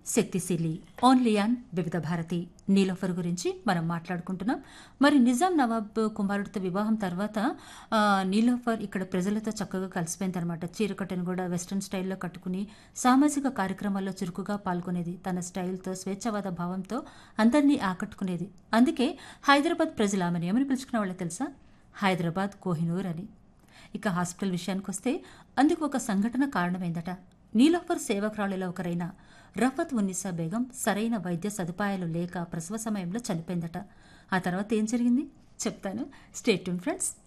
శక్తిశీలి only on వివిధ భారతి నీలోఫర్ గురించి మనం మాట్లాడుకుంటున్నాం మరి నిజాం నవాబ్ కుమారుడితో వివాహం తర్వాత ఆ, నీలోఫర్ ఇక్కడ ప్రజలతో చక్కగా కలిసిపోయిందనమాట చీరకట్టను కూడా వెస్ట్రన్ స్టైల్లో కట్టుకుని సామాజిక కార్యక్రమాల్లో చురుకుగా పాల్గొనేది తన స్టైల్తో స్వేచ్ఛవాద భావంతో అందరినీ ఆకట్టుకునేది అందుకే హైదరాబాద్ ప్రజలు ఆమెను ఏమని పిలుచుకునే వాళ్ళకి తెలుసా హైదరాబాద్ కోహినూర్ అని ఇక హాస్పిటల్ విషయానికి వస్తే అందుకు ఒక సంఘటన కారణమైందట నీలోఫర్ సేవకురాలిలో ఒకరైన రఫత్ ఉన్నిసా బేగం సరైన వైద్య సదుపాయాలు లేక ప్రసవ సమయంలో చనిపోయిందట ఆ తర్వాత ఏం జరిగింది చెప్తాను స్టేట్ ట్యూన్ ఫ్రెండ్స్